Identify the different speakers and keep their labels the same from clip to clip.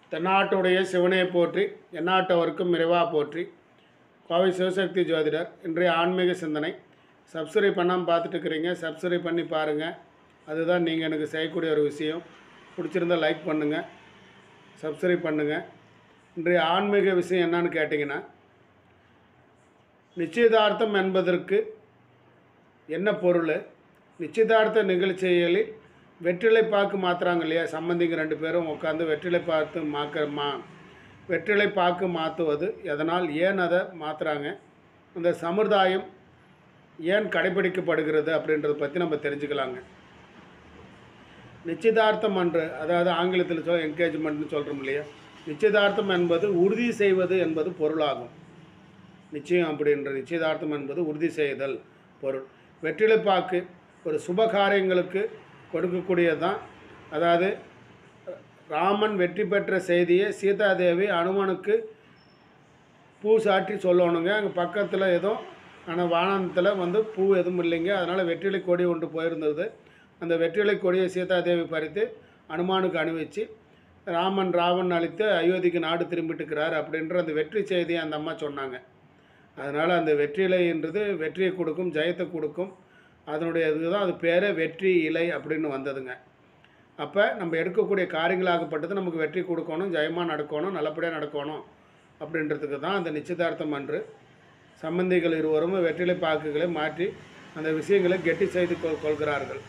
Speaker 1: தென்னாட்டுடைய சிவனை போற்றி எந்நாட்டவருக்கும் நிறைவா போற்றி கோவை சிவசக்தி ஜோதிடர் இன்றைய ஆன்மீக சிந்தனை சப்ஸ்கிரைப் பண்ணாமல் பார்த்துட்டு இருக்கிறீங்க சப்ஸ்கிரைப் பண்ணி பாருங்கள் அதுதான் நீங்கள் எனக்கு செய்யக்கூடிய ஒரு விஷயம் பிடிச்சிருந்தா லைக் பண்ணுங்கள் சப்ஸ்கிரைப் பண்ணுங்கள் இன்றைய ஆன்மீக விஷயம் என்னன்னு கேட்டிங்கன்னா நிச்சயதார்த்தம் என்பதற்கு என்ன பொருள் நிச்சயதார்த்த நிகழ்ச்சிகளில் வெற்றிலை பாக்கு மாற்றுறாங்க இல்லையா சம்பந்திங்க ரெண்டு பேரும் உட்காந்து வெற்றிலை பார்த்து மாக்க மா வெற்றிலை பாக்கு மாற்றுவது எதனால் ஏன் அதை மாற்றுறாங்க அந்த சமுதாயம் ஏன் கடைபிடிக்கப்படுகிறது அப்படின்றத பற்றி நம்ம தெரிஞ்சுக்கலாங்க நிச்சயதார்த்தம் அன்று அதாவது ஆங்கிலத்தில் சொல் என்கேஜ்மெண்ட்னு சொல்கிறோம் இல்லையா நிச்சயதார்த்தம் என்பது உறுதி செய்வது என்பது பொருளாகும் நிச்சயம் அப்படின்ற நிச்சயதார்த்தம் என்பது உறுதி செய்தல் பொருள் வெற்றிலைப்பாக்கு ஒரு சுப காரியங்களுக்கு கொடுக்கக்கூடியது தான் அதாவது ராமன் வெற்றி பெற்ற செய்தியை சீதாதேவி அனுமனுக்கு பூ சாட்டி சொல்லணுங்க அங்கே பக்கத்தில் ஏதோ ஆனால் வானத்தில் வந்து பூ எதுவும் இல்லைங்க அதனால் வெற்றிலை கொடி ஒன்று போயிருந்தது அந்த வெற்றிலை கொடியை சீதாதேவி பறித்து அனுமானுக்கு அணிவிச்சு ராமன் ராவன் அழித்து அயோத்திக்கு நாடு திரும்பிட்டுக்கிறார் அப்படின்ற அந்த வெற்றி செய்தியை அந்த அம்மா சொன்னாங்க அதனால் அந்த வெற்றிலைன்றது வெற்றியை கொடுக்கும் ஜெயத்தை கொடுக்கும் அதனுடைய இதுதான் அது பேரே வெற்றி இலை அப்படின்னு வந்ததுங்க அப்போ நம்ம எடுக்கக்கூடிய காரியங்களாகப்பட்டது நமக்கு வெற்றி கொடுக்கணும் ஜெயமாக நடக்கணும் நல்லபடியாக நடக்கணும் அப்படின்றதுக்கு தான் அந்த நிச்சயதார்த்தம் அன்று சம்பந்திகள் இருவரும் வெற்றிலை பாக்குகளை மாற்றி அந்த விஷயங்களை கெட்டி செய்து கொள் கொள்கிறார்கள்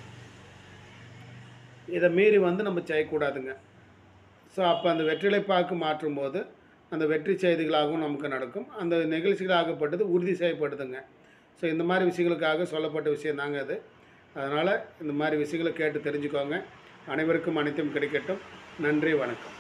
Speaker 1: இதை மீறி வந்து நம்ம செய்யக்கூடாதுங்க ஸோ அப்போ அந்த வெற்றிலை பாக்கு மாற்றும் போது அந்த வெற்றி செய்திகளாகவும் நமக்கு நடக்கும் அந்த நிகழ்ச்சிகளாகப்பட்டது உறுதி செய்யப்படுதுங்க ஸோ இந்த மாதிரி விஷயங்களுக்காக சொல்லப்பட்ட விஷயம் தாங்க அது அதனால் இந்த மாதிரி விஷயங்களை கேட்டு தெரிஞ்சுக்கோங்க அனைவருக்கும் அனைத்தும் கிடைக்கட்டும் நன்றி வணக்கம்